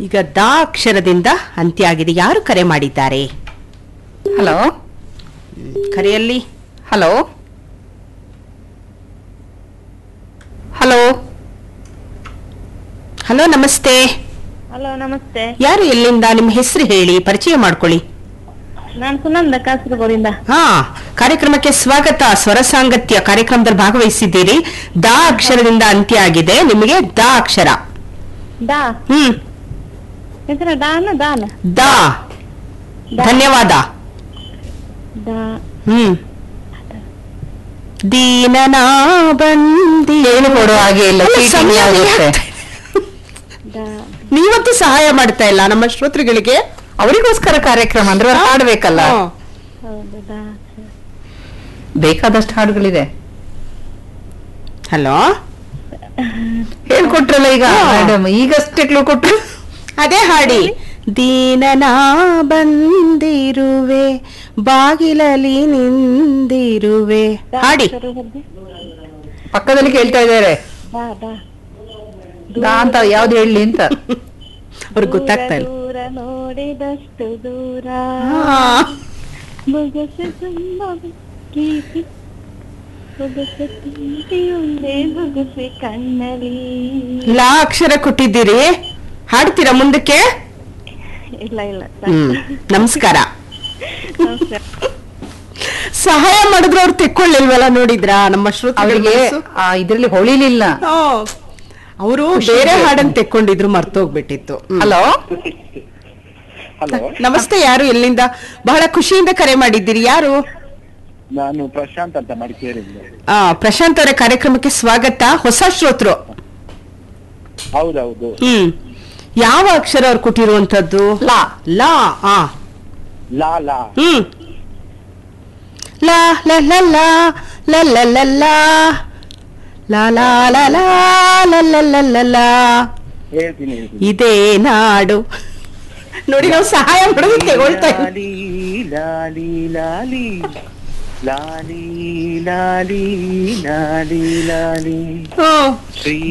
ಈಗ ದ ಅಕ್ಷರದಿಂದ ಅಂತ್ಯ ಆಗಿದೆ ಯಾರು ಕರೆ ಮಾಡಿದ್ದಾರೆ ಹಲೋ ಕರೆಯಲ್ಲಿ ಹಲೋ ಹಲೋ ಹಲೋ ನಮಸ್ತೆ ಹಲೋ ನಮಸ್ತೆ ಯಾರು ಎಲ್ಲಿಂದ ನಿಮ್ಮ ಹೆಸರು ಹೇಳಿ ಪರಿಚಯ ಮಾಡ್ಕೊಳ್ಳಿ ನಾನು ಸುನಂದ ಕಾಸರಗೋಡಿಂದ ಹಾ ಕಾರ್ಯಕ್ರಮಕ್ಕೆ ಸ್ವಾಗತ ಸ್ವರ ಸಾಂಗತ್ಯ ಕಾರ್ಯಕ್ರಮದಲ್ಲಿ ಭಾಗವಹಿಸಿದ್ದೀರಿ ದ ಅಕ್ಷರದಿಂದ ಅಂತ್ಯ ಆಗಿದೆ ನಿಮಗೆ ದ ಅಕ್ಷರ ಡಾ ಹ್ಮ್ ಹೆಸರು ಡಾನ ದಾನ ದ ಧನ್ಯವಾದ ಡಾ ಹ್ಮ್ ದೀನನಾ ಬಂದಿ ಏನು ಕೊಡೋ ಹಾಗೆ ಇಲ್ಲ ಅಲ್ಲ, ಚೀಟಿಂಗ್ ಸಮಯ ಆಗುತ್ತೆ. ಡಾ ನೀವತ್ತು ಸಹಾಯ ಮಾಡ್ತಾ ಇಲ್ಲ ನಮ್ಮ ಶ್ರೋತೃಗಳಿಗೆ ಅವರಿಗೋಸ್ಕರ ಕಾರ್ಯಕ್ರಮ ಅಂದ್ರೆ ಅವ್ರು ಹಾಡ್ಬೇಕಲ್ಲ ಹ್ಮ್. ಹೌದು ಡಾ ಬೇಕಾದಷ್ಟು ಹಾಡುಗಳಿದೆ ಹಲೋ ಹೇಳ್ಕೊಟ್ರಲ್ಲ ಈಗ ಹಾ. ಮೇಡಮ್ ಈಗಷ್ಟೇ ಕ್ಲೂ ಕೊಟ್ರು ಅದೇ ಹಾಡಿ ದೀನನಾ ಬಂದಿರುವೆ ಬಾಗಿಲಲ್ಲಿ ನಿಂದಿರುವೆ ಹಾಡಿ ಹೆಸರು ಹೇಳ್ದೆ? ಪಕ್ಕದಲ್ಲಿ ಕೇಳ್ತಾ ಇದ್ದಾರೆ ಡಾ ಡಾ ದಾ ಅಂತ ಯಾವ್ದು ಹೇಳಿ ಅಂತ ಅವ್ರಿಗೆ ಗೊತ್ತಾಗ್ತಾ ಇಲ್ಲ ದೂರ ನೋಡಿದಷ್ಟು ದೂರ ಹಾ. ಬೊಗಸೆ ತುಂಬ ಪ್ರೀತಿ ಬೊಗಸೆ ಪ್ರೀತಿಯುಂಡೆ ಬೊಗಸೆ ಕಣ್ಣಲ್ಲಿ ಲಾ ಅಕ್ಷರ ಕೊಟ್ಟಿದ್ದೀರಿ ಹಾಡ್ತೀರಾ ಮುಂದಕ್ಕೆ ಇಲ್ಲ ಇಲ್ಲ ಹ್ಮ್ ನಮಸ್ಕಾರ ನಮಸ್ಕಾರ. ಸಹಾಯ ಮಾಡಿದ್ರು ಅವ್ರು ತೆಕ್ಕೊಳ್ಳಿಲ್ವಲ್ಲ ನೋಡಿದ್ರಾ ನಮ್ಮ ಅವರಿಗೆ ಶ್ರೋತೃಗಳಿಗೆ ಇದ್ರಲ್ಲಿ ಹೊಳಿಲಿಲ್ಲ ಅವರು ಬೇರೆ ಹಾಡನ್ನು ತೆಕ್ಕೊಂಡಿದ್ರು ಮರ್ತೋಗ್ಬಿಟ್ಟಿತ್ತು ಹ್ಮ್. ಹಲೋ ಹಲೋ ನಮಸ್ತೆ ಯಾರು ಎಲ್ಲಿಂದ ಬಹಳ ಖುಷಿಯಿಂದ ಕರೆ ಮಾಡಿದ್ದೀರಿ ಯಾರು ನಾನು ಪ್ರಶಾಂತ್ ಅಂತ ಮಡಿಕೇರಿಯಿಂದ ಆ ಪ್ರಶಾಂತ್ ಅವರ ಕಾರ್ಯಕ್ರಮಕ್ಕೆ ಸ್ವಾಗತ ಹೊಸ ಶ್ರೋತೃ ಹೌದೌದು ಹ್ಮ್ ಯಾವ ಅಕ್ಷರ ಅವ್ರು ಕೊಟ್ಟಿರುವಂತದ್ದು ಲಾ ಲಾ ಆ ಲಾ ಲಾ ಹ್ಮ್ ಲಾ ಲ ಲ ಲಾ ಲ ಲ ಲ ಲಾ ಲಾ ಲಾ ಲಾ ಲಾ ಲ ಲ ಲ ಲ ಲಾ ಹೇಳ್ತೀನಿ ಹೇಳ್ತೀನಿ ಇದೇ ನಾಡು ನೋಡಿ ನಾವು ಸಹಾಯ ಮಾಡೋದು ತಗೊಳ್ತಾ ಇದ್ದೀವಿ. ಲಾಲಿ ಲಾಲಿ ಲಾಲಿ ಲಾಲಿ ಲಾಲಿ ಲಾಲಿ ಲಾಲಿ ಹ್ಮ್ ಶ್ರೀ